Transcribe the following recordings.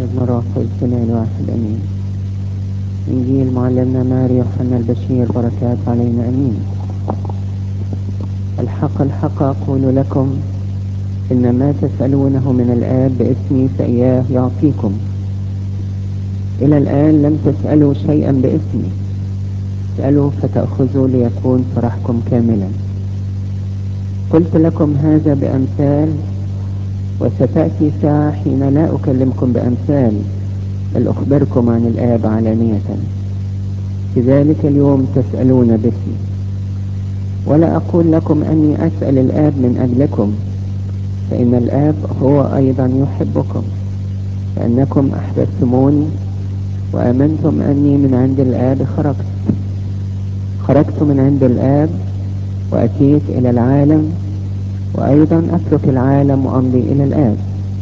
ابن روح الثناء الواحد امين انجيل معلمنا ماري يوحنا البشير بركات علينا امين الحق الحق اقول لكم ان ما تسالونه من الاب باسمي فاياه يعطيكم الى الان لم تسالوا شيئا باسمي اسالوا فتاخذوا ليكون فرحكم كاملا قلت لكم هذا بامثال وستأتي ساعة حين لا أكلمكم بأمثال بل أخبركم عن الآب علانية في ذلك اليوم تسألون باسمي ولا أقول لكم أني أسأل الآب من أجلكم فإن الآب هو أيضا يحبكم فأنكم أحببتموني وآمنتم أني من عند الآب خرجت خرجت من عند الآب وأتيت إلى العالم وأيضا أترك العالم وأمضي إلى الآب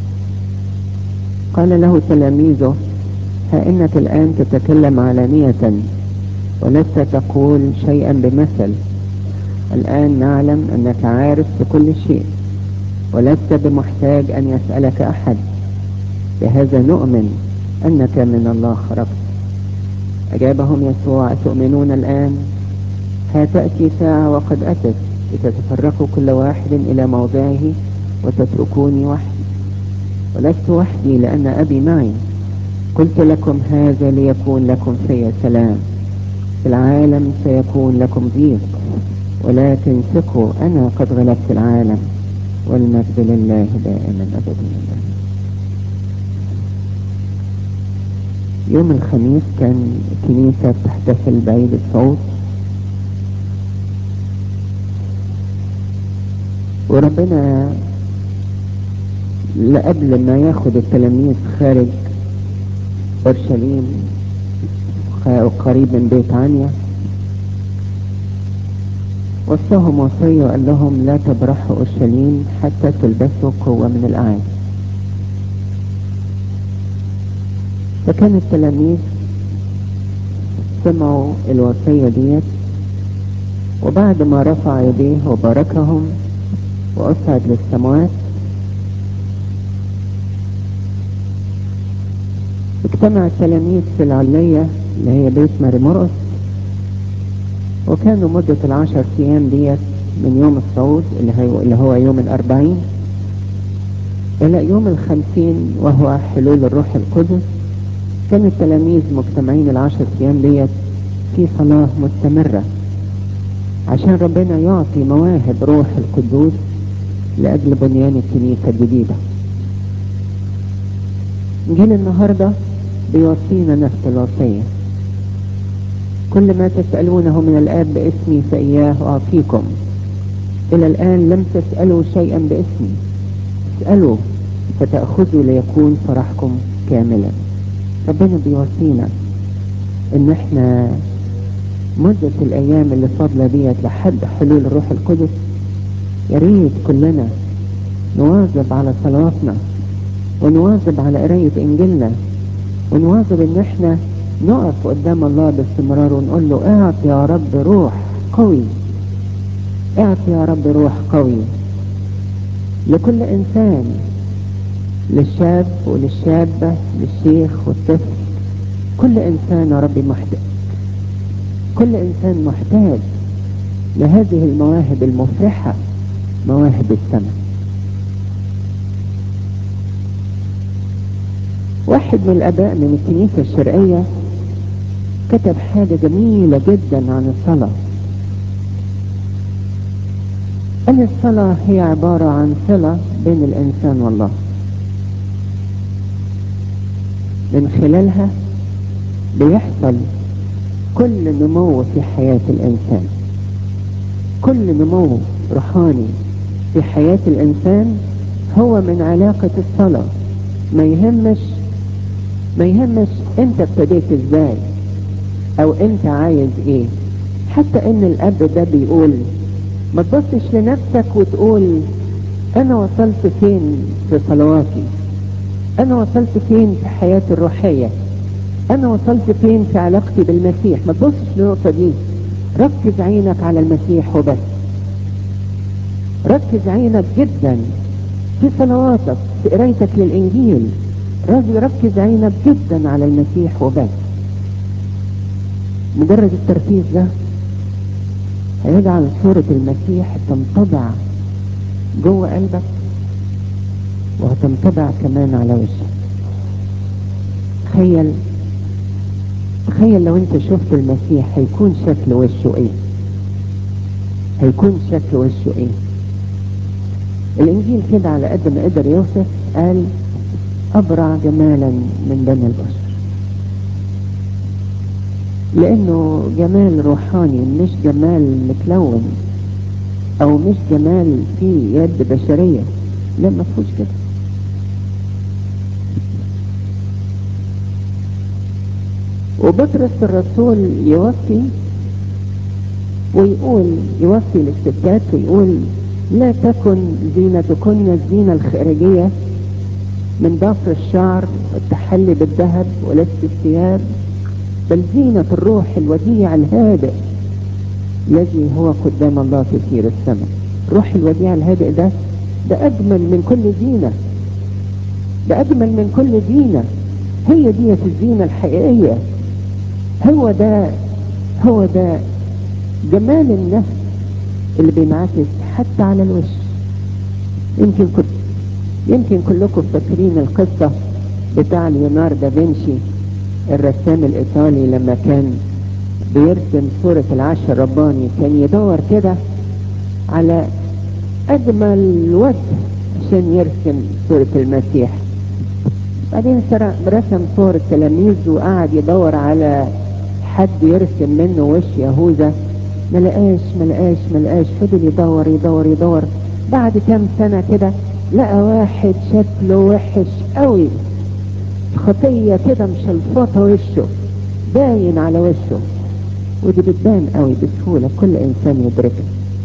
قال له تلاميذه ها إنك الآن تتكلم علانية ولست تقول شيئا بمثل الآن نعلم أنك عارف بكل شيء ولست بمحتاج أن يسألك أحد بهذا نؤمن أنك من الله خرجت أجابهم يسوع أتؤمنون الآن ها تأتي ساعة وقد أتت لتتفرقوا كل واحد إلى موضعه وتتركوني وحدي ولست وحدي لأن أبي معي قلت لكم هذا ليكون لكم في سلام في العالم سيكون لكم ضيق ولكن ثقوا أنا قد غلبت العالم والمجد لله دائما أبدا يوم الخميس كان الكنيسة تحتفل بعيد الصوت وربنا قبل ما ياخد التلاميذ خارج اورشليم قريب من بيت عنيا وصاهم وصية وقال لهم لا تبرحوا اورشليم حتى تلبسوا قوة من الاعالي فكان التلاميذ سمعوا الوصية ديت وبعد ما رفع يديه وباركهم وأصعد للسماوات اجتمع التلاميذ في العلية اللي هي بيت ماري مرقس وكانوا مدة العشر أيام ديت من يوم الصعود اللي, هي اللي هو يوم الأربعين إلى يوم الخمسين وهو حلول الروح القدس كان التلاميذ مجتمعين العشر أيام ديت في صلاة مستمرة عشان ربنا يعطي مواهب روح القدوس لأجل بنيان الكنيسة الجديدة جيل النهاردة بيوصينا نفس الوصية كل ما تسألونه من الآب باسمي فإياه أعطيكم إلى الآن لم تسألوا شيئا باسمي اسألوا فتأخذوا ليكون فرحكم كاملا ربنا بيوصينا ان احنا مدة الايام اللي فاضلة ديت لحد حلول الروح القدس يا ريت كلنا نواظب على صلواتنا ونواظب على قراية انجيلنا ونواظب ان احنا نقف قدام الله باستمرار ونقول له اعط يا رب روح قوي اعط يا رب روح قوي لكل انسان للشاب وللشابة للشيخ والطفل كل انسان يا رب محتاج كل انسان محتاج لهذه المواهب المفرحة مواهب السماء واحد من الاباء من الكنيسة الشرقية كتب حاجة جميلة جدا عن الصلاة قال الصلاة هي عبارة عن صلة بين الانسان والله من خلالها بيحصل كل نمو في حياة الإنسان كل نمو روحاني في حياة الإنسان هو من علاقة الصلاة ما يهمش ما يهمش انت ابتديت ازاي او انت عايز ايه حتى ان الاب ده بيقول ما تبصش لنفسك وتقول انا وصلت فين في صلواتي انا وصلت فين في حياتي الروحية انا وصلت فين في علاقتي بالمسيح ما تبصش للنقطة دي ركز عينك على المسيح وبس ركز عينك جدا في صلواتك في قرايتك للانجيل راجل يركز عينك جدا على المسيح وبس مجرد التركيز ده هيجعل صورة المسيح تنطبع جوه قلبك وهتنطبع كمان على وشك تخيل تخيل لو انت شفت المسيح هيكون شكل وشه ايه هيكون شكل وشه ايه الانجيل كده على قد ما قدر يوصف قال ابرع جمالا من بني البشر لانه جمال روحاني مش جمال متلون او مش جمال فيه يد بشرية لا ما فيهوش كده وبطرس الرسول يوصي ويقول يوصي للستات ويقول لا تكن زينتكن الزينة الخارجية من ضفر الشعر والتحلي بالذهب ولبس الثياب بل زينة الروح الوديع الهادئ الذي هو قدام الله كثير السماء الروح الوديع الهادئ ده ده أجمل من كل زينة ده أجمل من كل زينة هي دي الزينة الحقيقية هو ده هو ده جمال النفس اللي بينعكس حتى على الوش يمكن كنت يمكن كلكم فاكرين القصة بتاع ليوناردو دافنشي الرسام الإيطالي لما كان بيرسم صورة العشر الرباني كان يدور كده على أجمل وجه عشان يرسم صورة المسيح بعدين رسم صور التلاميذ وقعد يدور على حد يرسم منه وش يهوذا ما لقاش ما لقاش ما لقاش فضل يدور يدور يدور بعد كام سنة كده لقى واحد شكله وحش قوي خطية كده مشلفطة وشه باين على وشه ودي بتبان قوي بسهولة كل انسان يدركها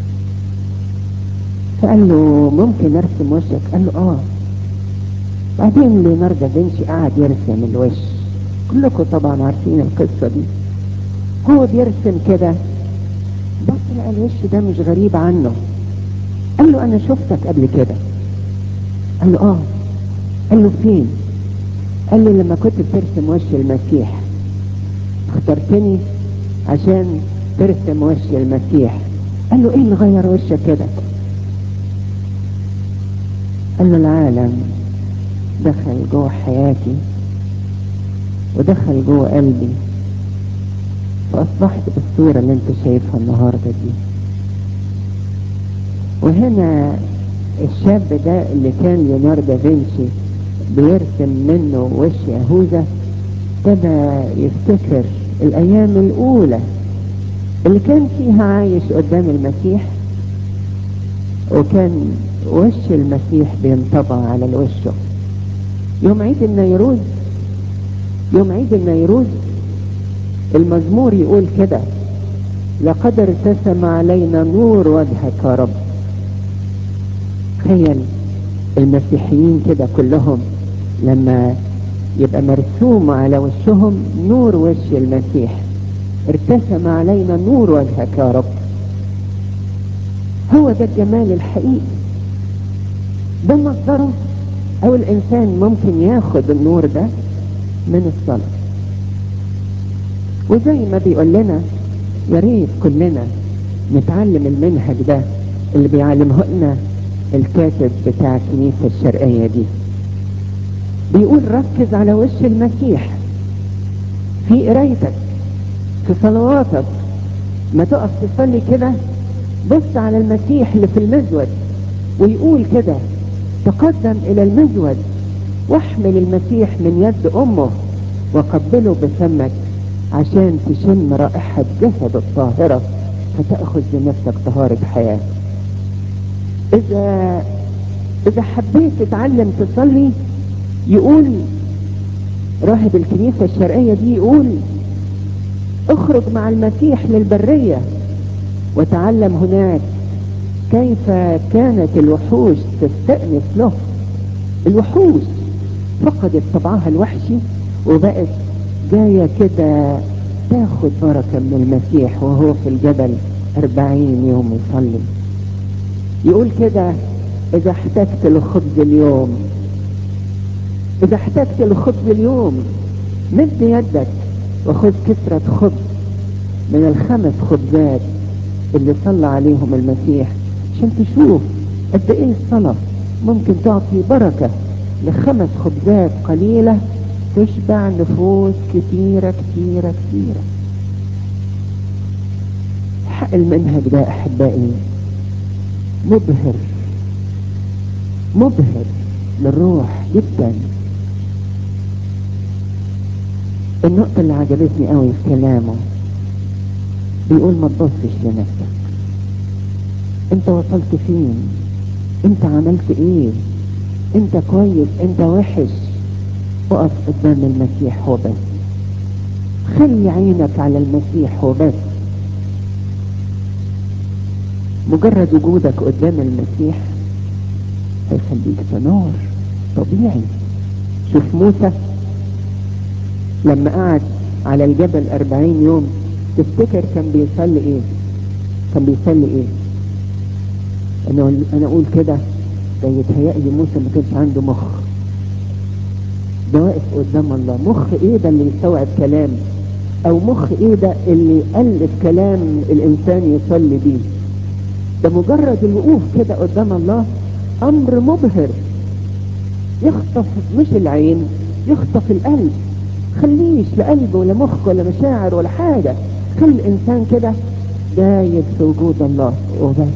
فقال له ممكن ارسم وشك قال له اه بعدين ليوناردو دافنشي قعد يرسم الوش كلكم طبعا عارفين القصة دي هو بيرسم كده بص لقى الوش ده مش غريب عنه قال له انا شفتك قبل كده قال له اه قال له فين قال له لما كنت بترسم وش المسيح اخترتني عشان ترسم وش المسيح قال له ايه اللي غير وشك كده قال له العالم دخل جوه حياتي ودخل جوه قلبي فأصبحت بالصورة اللي انت شايفها النهاردة دي وهنا الشاب ده اللي كان ليوناردو دافنشي بيرسم منه وش يهوذا ابتدى يفتكر الأيام الأولى اللي كان فيها عايش قدام المسيح وكان وش المسيح بينطبع على الوشه يوم عيد النيروز يوم عيد النيروز المزمور يقول كده لقد ارتسم علينا نور وجهك يا رب تخيل المسيحيين كده كلهم لما يبقى مرسوم على وشهم نور وش المسيح ارتسم علينا نور وجهك يا رب هو ده الجمال الحقيقي ده مصدره او الانسان ممكن ياخد النور ده من الصلاة وزي ما بيقول لنا يا ريت كلنا نتعلم المنهج ده اللي بيعلمه لنا الكاتب بتاع الكنيسة الشرقية دي بيقول ركز على وش المسيح في قرايتك في صلواتك ما تقف تصلي كده بص على المسيح اللي في المزود ويقول كده تقدم الى المزود واحمل المسيح من يد امه وقبله بفمك عشان تشم رائحة جسد الطاهرة فتأخذ لنفسك طهارة حياة إذا إذا حبيت تتعلم تصلي يقول راهب الكنيسة الشرقية دي يقول اخرج مع المسيح للبرية وتعلم هناك كيف كانت الوحوش تستأنس له الوحوش فقدت طبعها الوحشي وبقت جاية كده تاخد بركة من المسيح وهو في الجبل أربعين يوم يصلي يقول كده إذا احتجت لخبز اليوم اذا احتجت لخبز اليوم مد يدك وخذ كسرة خبز من الخمس خبزات اللي صلى عليهم المسيح عشان تشوف قد ايه الصلاة ممكن تعطي بركة لخمس خبزات قليلة تشبع نفوس كتيرة كتيرة كتيرة حق المنهج ده احبائي مبهر مبهر للروح جدا النقطة اللي عجبتني قوي في كلامه بيقول ما تبصش لنفسك انت وصلت فين انت عملت ايه انت كويس انت وحش اقف قدام المسيح وبس خلي عينك على المسيح وبس مجرد وجودك قدام المسيح هيخليك تنور طبيعي شوف موسى لما قعد على الجبل أربعين يوم تفتكر كان بيصلي ايه كان بيصلي ايه انا انا اقول كده ده يتهيألي موسى ما كانش عنده مخ ده واقف قدام الله مخ ايه ده اللي يستوعب كلام او مخ ايه ده اللي يألف كلام الانسان يصلي بيه ده مجرد الوقوف كده قدام الله امر مبهر يخطف مش العين يخطف القلب خليش لا قلب ولا مخ ولا مشاعر ولا حاجة خلي الانسان كده دايب في وجود الله وبس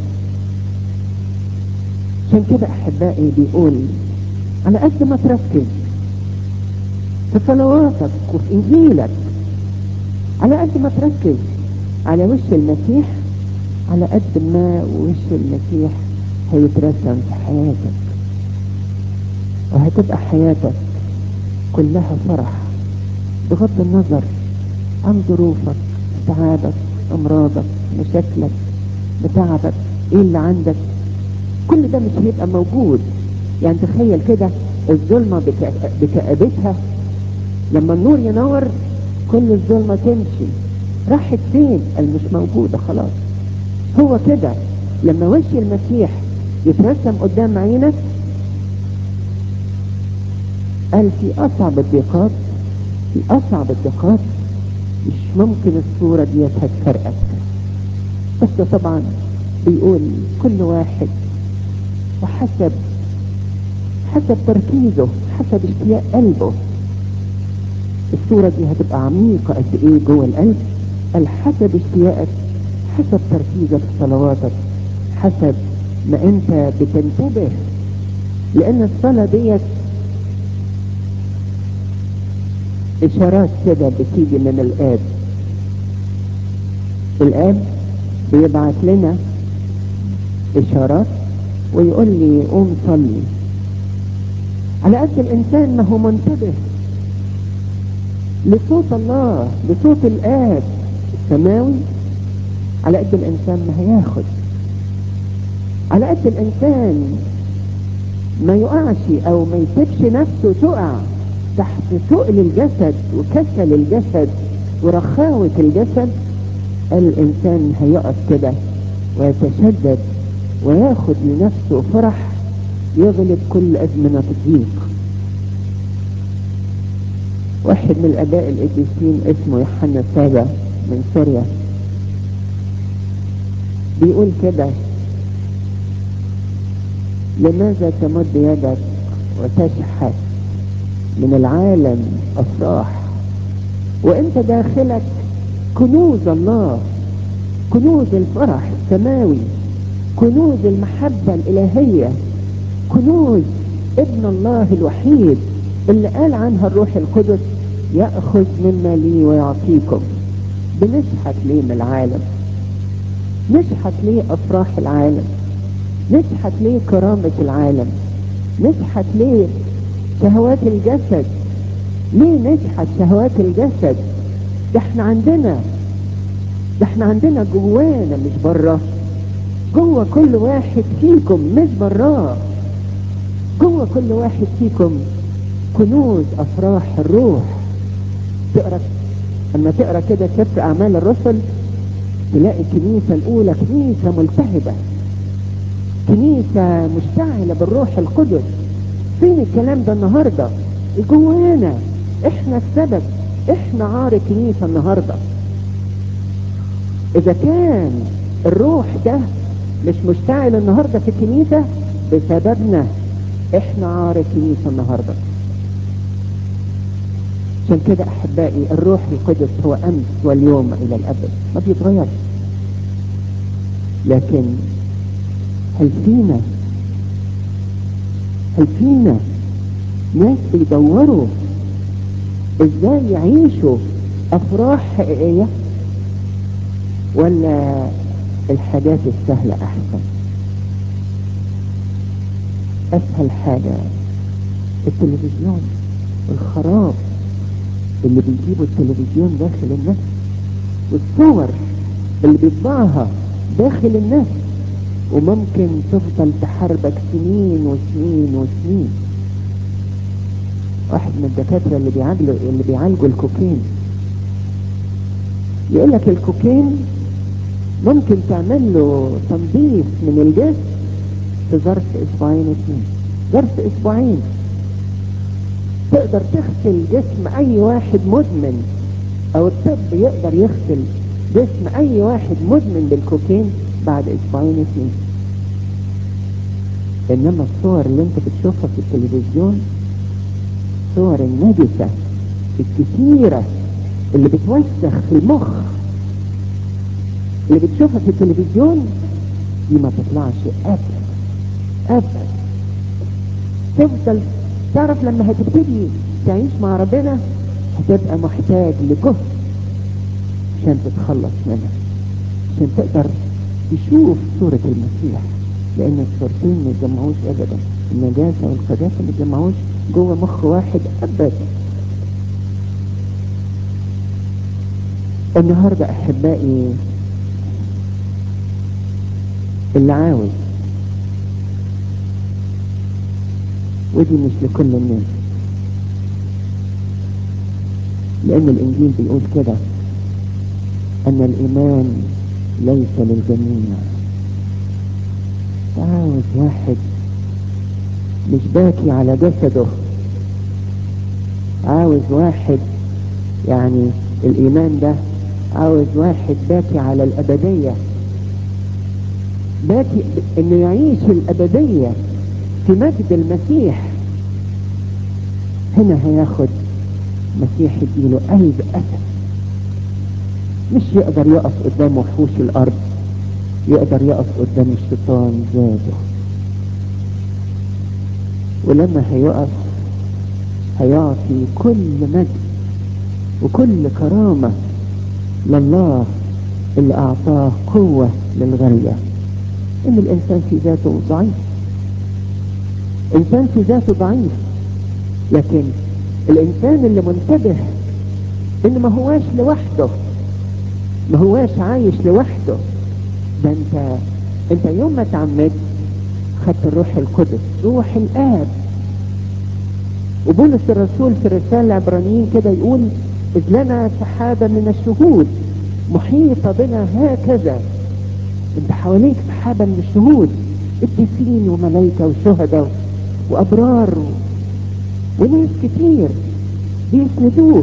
عشان كده احبائي بيقول على قد ما تركز في صلواتك وفي انجيلك على قد ما تركز على وش المسيح على قد ما وش المسيح هيترسم في حياتك وهتبقى حياتك كلها فرح بغض النظر عن ظروفك تعبك امراضك مشاكلك بتعبك ايه اللي عندك كل ده مش هيبقى موجود يعني تخيل كده الظلمة بكآبتها لما النور ينور كل الظلمة تمشي راحت فين قال مش موجودة خلاص هو كده لما وش المسيح يترسم قدام عينك قال في اصعب الضيقات في اصعب الضيقات مش ممكن الصورة دي هتفرقك بس طبعا بيقول كل واحد وحسب حسب تركيزه حسب اشتياق قلبه الصورة دي هتبقى عميقة قد ايه جوه القلب قال حسب اشتياقك حسب تركيزك في صلواتك حسب ما انت بتنتبه لان الصلاة ديت اشارات كده بتيجي من الاب الاب بيبعت لنا اشارات ويقول لي قوم صلي على قد الانسان ما هو منتبه لصوت الله لصوت الاب السماوي على قد الانسان ما هياخد على قد الانسان ما يقعش او ما يسيبش نفسه تقع تحت ثقل الجسد وكسل الجسد ورخاوة الجسد الانسان هيقف كده ويتشدد وياخد لنفسه فرح يغلب كل ازمنة الضيق واحد من الاباء القديسين اسمه يوحنا السابع من سوريا بيقول كده لماذا تمد يدك وتشحت من العالم افراح وانت داخلك كنوز الله كنوز الفرح السماوي كنوز المحبة الالهية كنوز ابن الله الوحيد اللي قال عنها الروح القدس يأخذ مما لي ويعطيكم بنشحت ليه من العالم نشحت ليه افراح العالم نشحت ليه كرامة العالم نشحت ليه شهوات الجسد ليه نشحت شهوات الجسد ده احنا عندنا ده احنا عندنا جوانا مش بره جوه كل واحد فيكم مش براه جوه كل واحد فيكم كنوز افراح الروح تقرا اما تقرا كده سفر اعمال الرسل تلاقي الكنيسه الاولى كنيسه ملتهبه كنيسه مشتعله بالروح القدس فين الكلام ده النهارده جوانا احنا السبب احنا عار الكنيسة النهاردة اذا كان الروح ده مش مشتعل النهاردة في الكنيسة بسببنا احنا عار الكنيسة النهاردة عشان كده احبائي الروح القدس هو امس واليوم الى الابد ما بيتغيرش لكن هل فينا هل فينا ناس بيدوروا ازاي يعيشوا افراح حقيقية ولا الحاجات السهلة احسن اسهل حاجة التلفزيون الخراب اللي بيجيبوا التلفزيون داخل النفس والصور اللي بيطبعها داخل النفس وممكن تفضل تحاربك سنين وسنين وسنين واحد من الدكاترة اللي بيعالجوا اللي بيعالجوا الكوكين يقول لك الكوكين ممكن تعمل له تنظيف من الجسم في ظرف اسبوعين اثنين ظرف اسبوعين تقدر تغسل جسم اي واحد مدمن او الطب يقدر يغسل جسم اي واحد مدمن بالكوكين بعد اسبوعين اثنين انما الصور اللي انت بتشوفها في التلفزيون صور النجسة الكثيرة اللي بتوسخ في المخ اللي بتشوفها في التلفزيون دي ما تطلعش ابدا ابدا تفضل تعرف لما هتبتدي تعيش مع ربنا هتبقى محتاج لجهد عشان تتخلص منها عشان تقدر تشوف صورة المسيح لان الصورتين ما يتجمعوش ابدا النجاسة والقداسة ما يتجمعوش جوه مخ واحد ابدا النهاردة احبائي اللي عاوز ودي مش لكل الناس لان الانجيل بيقول كده ان الايمان ليس للجميع عاوز واحد مش باكي على جسده عاوز واحد يعني الايمان ده عاوز واحد باكي على الابدية باكي انه يعيش الابدية في مجد المسيح هنا هياخد مسيح يديله قلب اسد مش يقدر يقف قدام وحوش الارض يقدر يقف قدام الشيطان ذاته ولما هيقف هيعطي كل مجد وكل كرامة لله اللي اعطاه قوة للغاية ان الانسان في ذاته ضعيف انسان في ذاته ضعيف لكن الانسان اللي منتبه ان ما هواش لوحده ما هواش عايش لوحده ده انت انت يوم ما تعمد خدت الروح القدس روح الاب وبولس الرسول في الرسالة العبرانيين كده يقول إذ لنا سحابة من الشهود محيطة بنا هكذا انت حواليك سحابة من الشهود قديسين وملائكة وشهداء وأبرار و... وناس كتير بيسندوك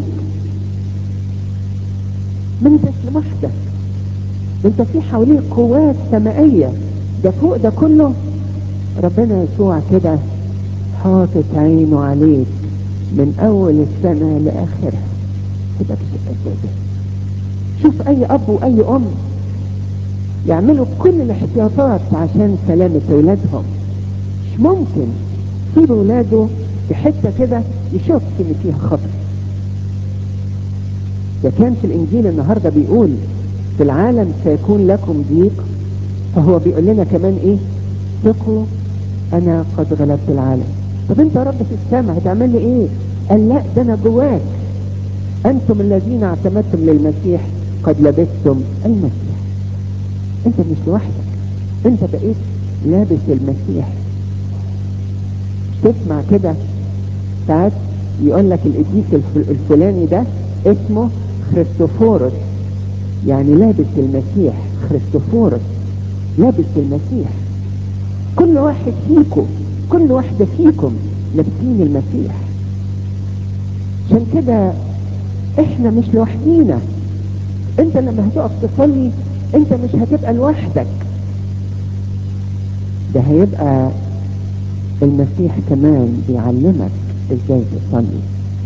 ما انتش لوحدك انت في حواليك قوات سمائية ده فوق ده كله ربنا يسوع كده حاطط عينه عليك من اول السنة لاخرها تبقى كده شوف اي اب واي ام يعملوا كل الاحتياطات عشان سلامة اولادهم مش ممكن يسيب اولاده في حتة كده يشك ان فيها خطر ده كان في الانجيل النهاردة بيقول في العالم سيكون لكم ضيق فهو بيقول لنا كمان ايه ثقوا انا قد غلبت العالم طب انت يا رب في السماء هتعمل لي ايه قال لا ده انا جواك انتم الذين اعتمدتم للمسيح قد لبستم المسيح انت مش لوحدك انت بقيت لابس المسيح تسمع كده ساعات يقول لك القديس الفلاني ده اسمه خريستوفورس يعني لابس المسيح خريستوفورس لابس المسيح كل واحد فيكم كل واحدة فيكم لابسين المسيح عشان كده احنا مش لوحدينا انت لما هتقف تصلي انت مش هتبقى لوحدك ده هيبقى المسيح كمان بيعلمك ازاي تصلي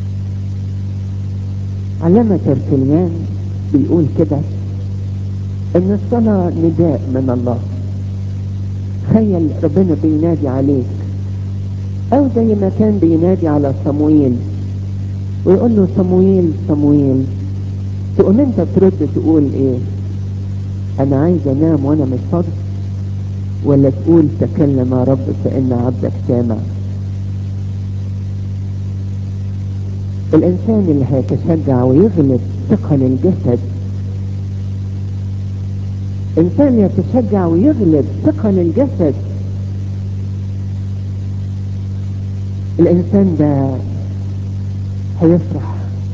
علامة ترتليان بيقول كده ان الصلاة نداء من الله تخيل ربنا بينادي عليك او زي ما كان بينادي على صمويل ويقول له صمويل صمويل تقوم انت ترد تقول ايه انا عايز انام وانا مش فاضي ولا تقول تكلم يا رب فان عبدك سامع الانسان اللي هيتشجع ويغلب ثقل الجسد انسان يتشجع ويغلب ثقل الجسد الانسان ده هيفرح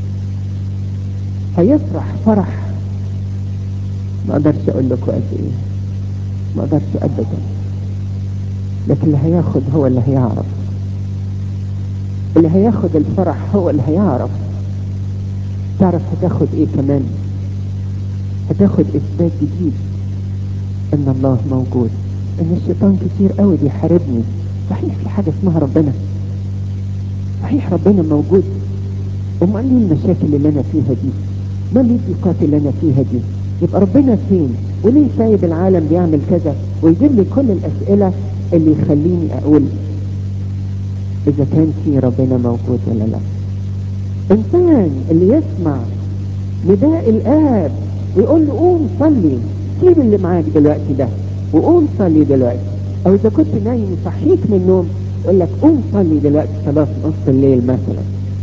هيفرح فرح ما اقدرش اقول لكم قد ايه ما اقدرش ابدا لكن اللي هياخد هو اللي هيعرف اللي هياخد الفرح هو اللي هيعرف تعرف هتاخد ايه كمان هتاخد اثبات جديد ان الله موجود ان الشيطان كتير قوي بيحاربني صحيح في حاجه اسمها ربنا صحيح ربنا موجود امال ليه المشاكل اللي انا فيها دي ما ليه الضيقات اللي انا فيها دي يبقى ربنا فين وليه سايب العالم بيعمل كذا ويجيب لي كل الاسئله اللي يخليني اقول اذا كان في ربنا موجود ولا لا انسان اللي يسمع نداء الاب ويقول له قوم صلي سيب اللي معاك دلوقتي ده وقوم صلي دلوقتي او اذا كنت نايم يصحيك من النوم يقول لك قوم صلي دلوقتي صلاه نص الليل مثلا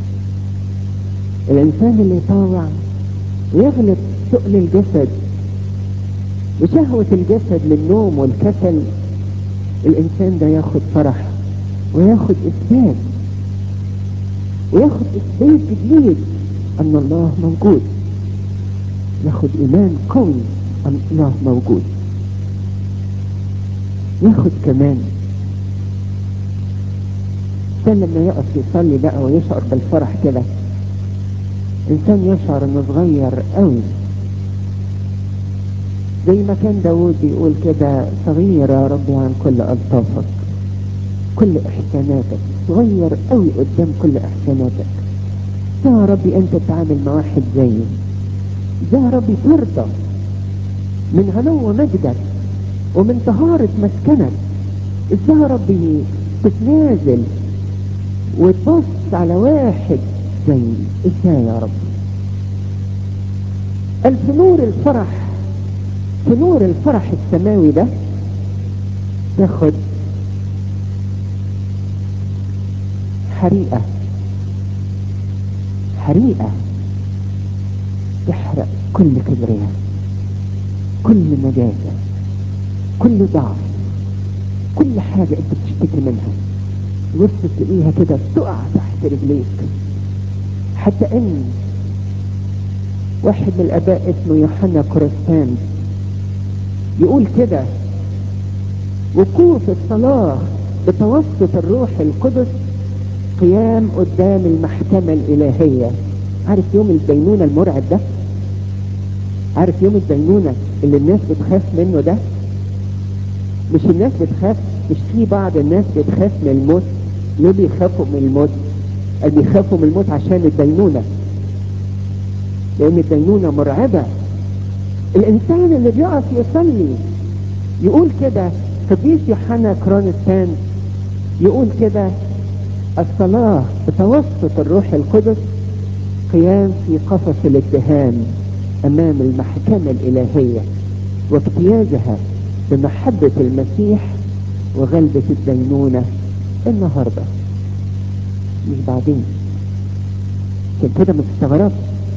الانسان اللي يطاوع ويغلب ثقل الجسد وشهوة الجسد للنوم والكسل الانسان ده ياخد فرح وياخد اثبات وياخد اثبات جديد ان الله موجود ياخد ايمان قوي ان الله موجود ياخد كمان كان لما يقف يصلي بقى ويشعر بالفرح كده انسان يشعر انه صغير قوي زي ما كان داود بيقول كده صغير يا ربي عن كل الطافك كل احساناتك صغير قوي قدام كل احساناتك يا ربي انت تتعامل مع واحد زيي يا ربي ترضى من علو مجدك ومن طهارة مسكنك ازاي يا ربي تتنازل وتبص على واحد زي ازاي يا رب قال في نور الفرح في نور الفرح السماوي ده تاخد حريقة حريقة تحرق كل كبرياء كل نجاسة كل ضعف كل حاجة انت بتشتكي منها بص تلاقيها كده تقع تحت رجليك حتى ان واحد من الاباء اسمه يوحنا كورستان يقول كده وقوف الصلاة بتوسط الروح القدس قيام قدام المحكمة الإلهية عارف يوم الدينونة المرعب ده عارف يوم الدينونة اللي الناس بتخاف منه ده مش الناس بتخاف مش في بعض الناس بتخاف من الموت ليه بيخافوا من الموت اللي بيخافوا من الموت عشان الدينونة لان الدينونة مرعبة الانسان اللي بيقف يصلي يقول كده قديس يوحنا كرونستان يقول كده الصلاة بتوسط الروح القدس قيام في قفص الاتهام امام المحكمة الالهية واجتيازها بمحبة المسيح وغلبة الدينونة النهاردة مش بعدين عشان كده ما تستغربش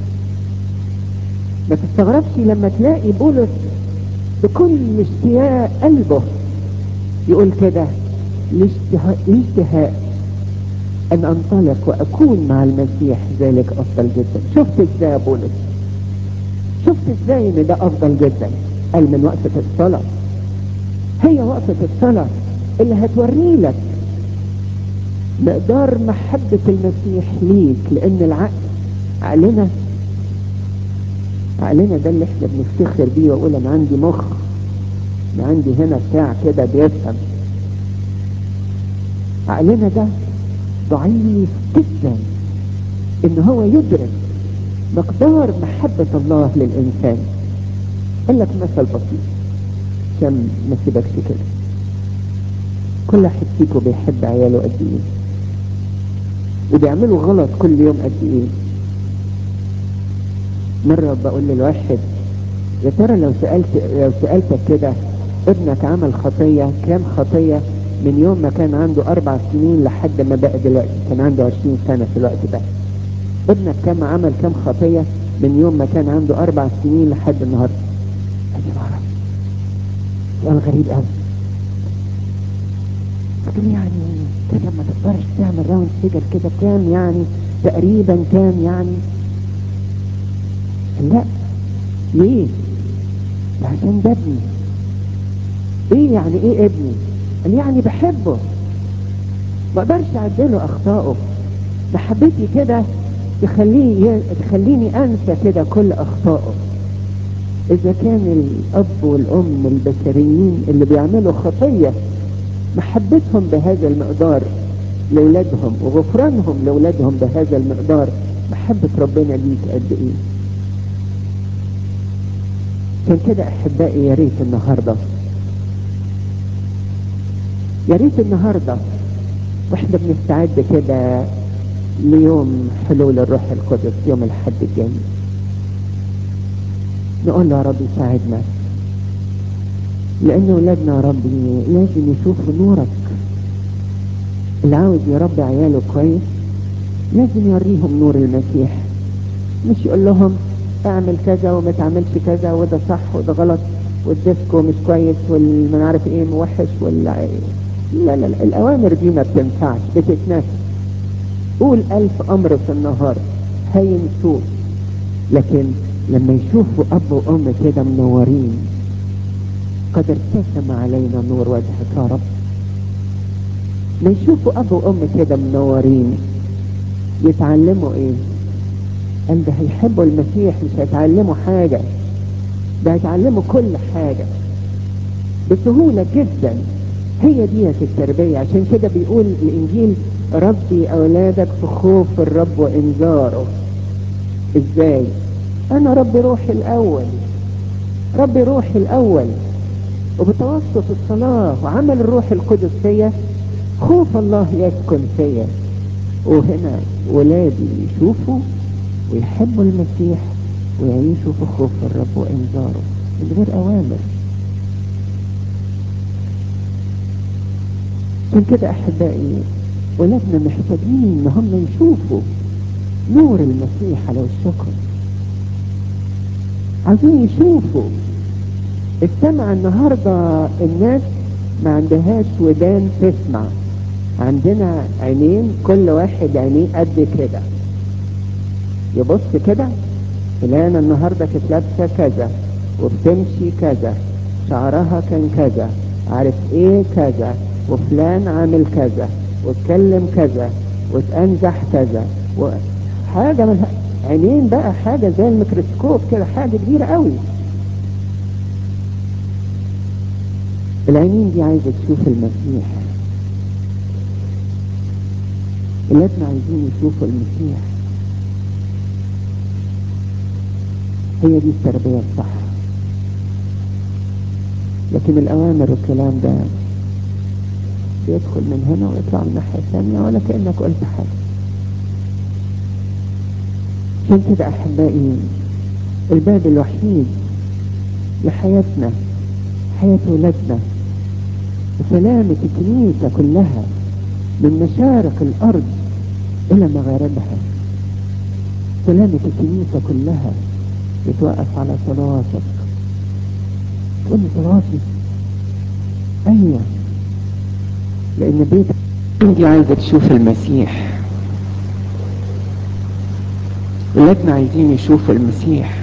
ما تستغربش لما تلاقي بولس بكل اشتياق قلبه يقول كده الاشتهاء ان انطلق واكون مع المسيح ذلك افضل جدا شفت ازاي يا بولس شفت ازاي ان ده افضل جدا قال من وقفة الصلاة هي وقفة الصلاة اللي هتوري لك مقدار محبة المسيح ليك لان العقل عقلنا عقلنا ده اللي احنا بنفتخر بيه واقول انا عندي مخ انا عندي هنا بتاع كده بيفهم عقلنا ده ضعيف جدا ان هو يدرك مقدار محبة الله للانسان اقول لك مثل بسيط عشان ما سيبكش كده كل واحد فيكم بيحب عياله قد ايه وبيعملوا غلط كل يوم قد ايه مرة بقول للواحد يا ترى لو سألت لو سألتك كده ابنك عمل خطية كام خطية من يوم ما كان عنده أربع سنين لحد ما بقى دلوقتي كان عنده عشرين سنة في الوقت ده ابنك كم عمل كام خطية من يوم ما كان عنده أربع سنين لحد النهاردة أنا ما أعرف سؤال غريب قوي قلت له يعني كده ما تقدرش تعمل راوند فيجر كده كام يعني تقريبا كام يعني لا ليه عشان ده ابني ايه يعني ايه ابني قال يعني بحبه ما اقدرش اعدله اخطائه محبتي كده تخليه تخليني انسى كده كل اخطائه اذا كان الاب والام البشريين اللي بيعملوا خطيه محبتهم بهذا المقدار لاولادهم وغفرانهم لاولادهم بهذا المقدار محبه ربنا ليك قد ايه عشان كده احبائي يا ريت النهارده يا ريت النهارده واحنا بنستعد كده ليوم حلول الروح القدس يوم الحد الجاي نقول له يا رب ساعدنا لان ولادنا يا ربي لازم يشوفوا نورك اللي عاوز يربي عياله كويس لازم يوريهم نور المسيح مش يقول لهم اعمل كذا وما تعملش كذا وده صح وده غلط والديسكو مش كويس والمن عارف ايه موحش ولا لا لا لا الاوامر دي ما بتنفعش بتتنفس قول الف امر في النهار هينسوه لكن لما يشوفوا اب وام كده منورين قد ارتسم علينا نور وجهك يا رب ما يشوفوا اب وام كده منورين يتعلموا ايه قال ده هيحبوا المسيح مش هيتعلموا حاجة ده هيتعلموا كل حاجة بسهولة جدا هي ديت التربية عشان كده بيقول الانجيل ربي اولادك في خوف الرب وانذاره ازاي انا ربي روحي الاول ربي روحي الاول وبتوسط الصلاة وعمل الروح القدس فيا خوف الله يسكن فيا وهنا ولادي يشوفوا ويحبوا المسيح ويعيشوا في خوف الرب وانذاره من غير اوامر عشان كده احبائي ولادنا محتاجين ان هم يشوفوا نور المسيح على وشكم عايزين يشوفوا السمع النهارده الناس ما عندهاش ودان تسمع عندنا عينين كل واحد عينيه قد كده يبص كده فلانة النهاردة كانت لابسة كذا وبتمشي كذا شعرها كان كذا عارف ايه كذا وفلان عامل كذا واتكلم كذا واتأنزح كذا وحاجة من عينين بقى حاجة زي الميكروسكوب كده حاجة كبيرة قوي العينين دي عايزة تشوف المسيح ولادنا عايزين يشوفوا المسيح هي دي التربية الصح لكن الأوامر والكلام ده بيدخل من هنا ويطلع من الناحية الثانية ولا كأنك قلت حاجة عشان كده أحبائي الباب الوحيد لحياتنا حياة ولادنا وسلامة الكنيسة كلها من مشارق الأرض إلى مغاربها سلامة الكنيسة كلها بتوقف على صلواتك تقول لي صلواتي أيوة لأن بيت دي عايزة تشوف المسيح ولادنا عايزين يشوفوا المسيح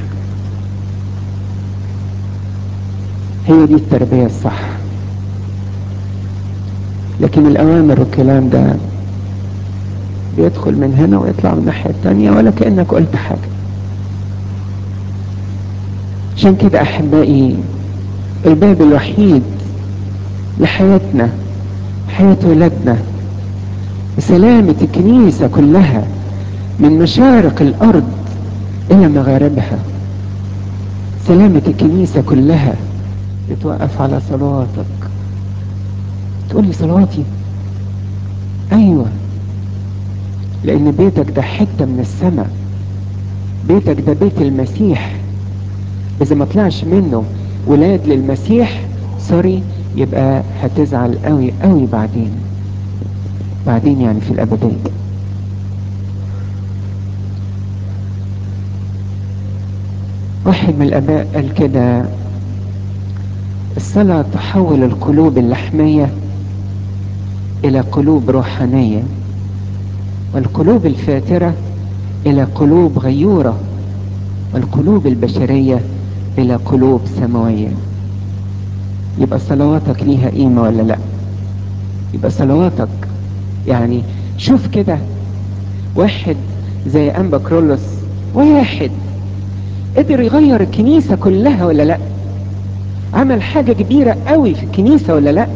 هي دي التربية الصح لكن الأوامر والكلام ده بيدخل من هنا ويطلع من الناحية التانية ولا كأنك قلت حاجة عشان كده أحبائي الباب الوحيد لحياتنا حياة ولادنا سلامة الكنيسة كلها من مشارق الأرض إلى مغاربها سلامة الكنيسة كلها بتوقف على صلواتك تقول لي صلواتي أيوة لأن بيتك ده حتة من السماء بيتك ده بيت المسيح إذا ما طلعش منه ولاد للمسيح سوري يبقى هتزعل قوي قوي بعدين بعدين يعني في الأبدية واحد من الآباء قال كده الصلاة تحول القلوب اللحمية إلى قلوب روحانية والقلوب الفاترة إلى قلوب غيورة والقلوب البشرية إلى قلوب سماوية يبقى صلواتك ليها قيمة ولا لا يبقى صلواتك يعني شوف كده واحد زي أنبا كرولوس واحد قدر يغير الكنيسة كلها ولا لا عمل حاجة كبيرة قوي في الكنيسة ولا لا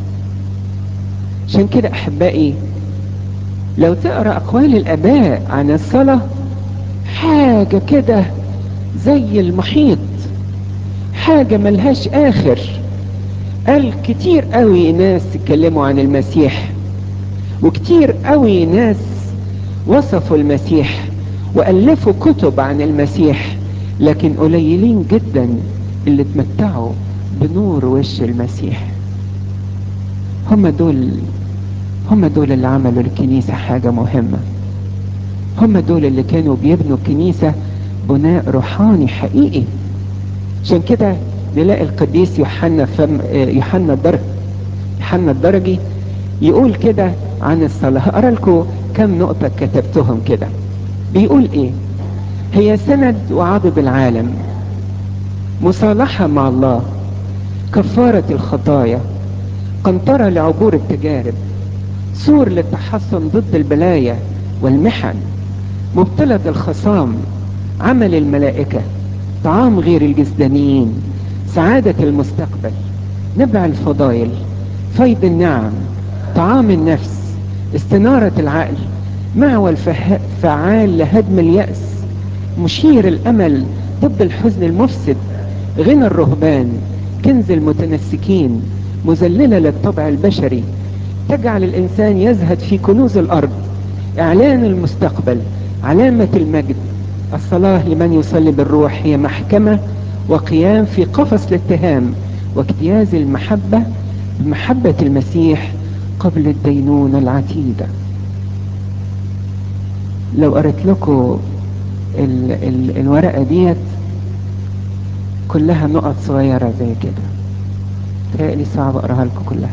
عشان كده أحبائي لو تقرأ أقوال الآباء عن الصلاة حاجة كده زي المحيط حاجة ملهاش آخر قال كتير قوي ناس اتكلموا عن المسيح وكتير قوي ناس وصفوا المسيح وألفوا كتب عن المسيح لكن قليلين جدا اللي اتمتعوا بنور وش المسيح هم دول هم دول اللي عملوا للكنيسة حاجة مهمة هم دول اللي كانوا بيبنوا الكنيسة بناء روحاني حقيقي عشان كده نلاقي القديس يوحنا فم يوحنا الدرج يوحنا الدرجي يقول كده عن الصلاة هقرا لكم كم نقطة كتبتهم كده بيقول ايه هي سند وعضد العالم مصالحة مع الله كفارة الخطايا قنطرة لعبور التجارب سور للتحصن ضد البلايا والمحن مبتلة الخصام عمل الملائكة طعام غير الجسدانيين سعادة المستقبل نبع الفضائل فيض النعم طعام النفس استنارة العقل معول فعال لهدم اليأس مشير الأمل ضد الحزن المفسد غنى الرهبان كنز المتنسكين مذللة للطبع البشري تجعل الإنسان يزهد في كنوز الأرض إعلان المستقبل علامة المجد الصلاة لمن يصلي بالروح هي محكمة وقيام في قفص الاتهام واجتياز المحبة بمحبة المسيح قبل الدينونة العتيدة لو قريت لكم ال ال الورقة ديت كلها نقط صغيرة زي كده تهيألي صعب اقراها لكم كلها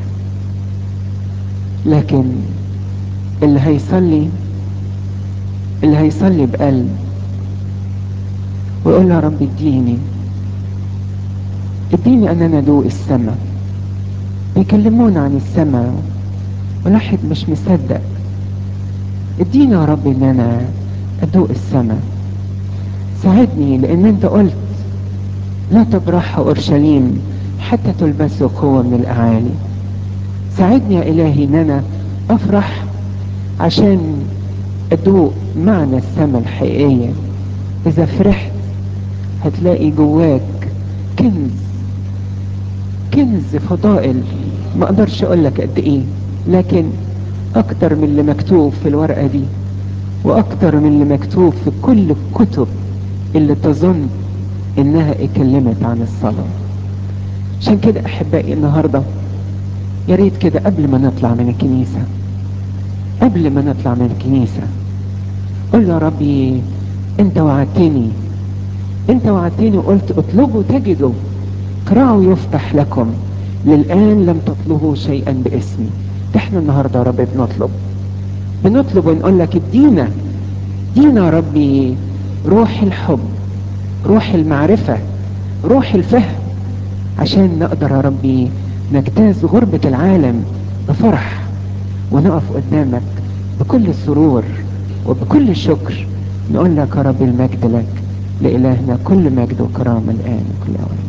لكن اللي هيصلي اللي هيصلي بقلب ويقول يا رب اديني اديني ان انا ادوق السماء بيكلمونا عن السماء والواحد مش مصدق اديني يا رب ان انا ادوق السماء ساعدني لان انت قلت لا تبرح اورشليم حتى تلبسوا قوة من الاعالي ساعدني يا الهي ان انا افرح عشان ادوق معنى السماء الحقيقية اذا فرحت هتلاقي جواك كنز كنز فضائل ما اقدرش اقول لك قد ايه لكن اكتر من اللي مكتوب في الورقة دي واكتر من اللي مكتوب في كل الكتب اللي تظن انها اتكلمت عن الصلاة عشان كده احبائي النهاردة يا ريت كده قبل ما نطلع من الكنيسة قبل ما نطلع من الكنيسة قل يا ربي انت وعدتني انت وعدتني وقلت اطلبوا تجدوا اقرعوا يفتح لكم للآن لم تطلبوا شيئا باسمي احنا النهاردة يا رب بنطلب بنطلب ونقول لك ادينا ادينا يا ربي روح الحب روح المعرفة روح الفهم عشان نقدر يا ربي نجتاز غربة العالم بفرح ونقف قدامك بكل سرور وبكل شكر نقول لك يا رب المجد لك لإلهنا كل مجد وكرامة الآن وكل أوان